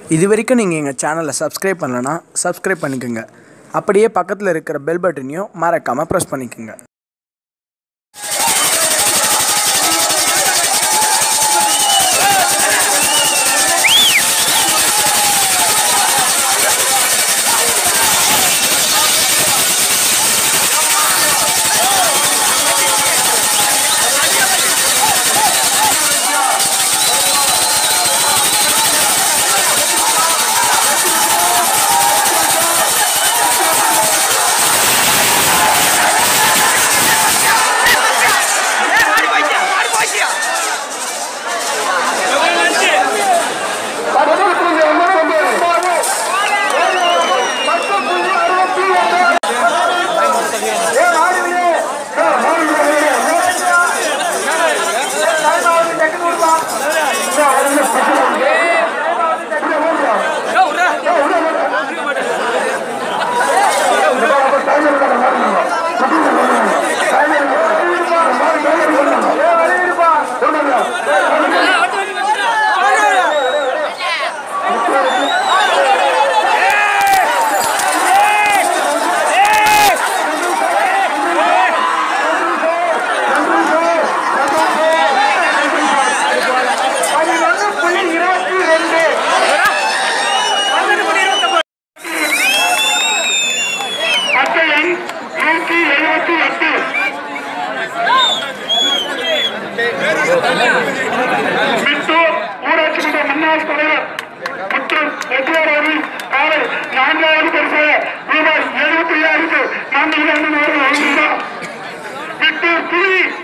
இது வரைக்கும் நீங்கள் எங்கள் சேனலை சப்ஸ்கிரைப் பண்ணலனா சப்ஸ்கிரைப் பண்ணிக்கோங்க அப்படியே பக்கத்தில் இருக்கிற பெல் பட்டனையும் மறக்காமல் ப்ரெஸ் பண்ணிக்கோங்க அட்டையன் நூற்றி எழுபத்தி எட்டு மிட்டூர் ஊராட்சி மன்ற முன்னாள் தலைவர் மற்றும் எஸ்ஆர் அவர்கள் காலை நான்காவது பரிசாக ரூபாய் எழுபத்தி ஐயாயிரத்து நான்கு இரண்டு அவர்கள் வழங்குகிறார் மிட்டூர் புலி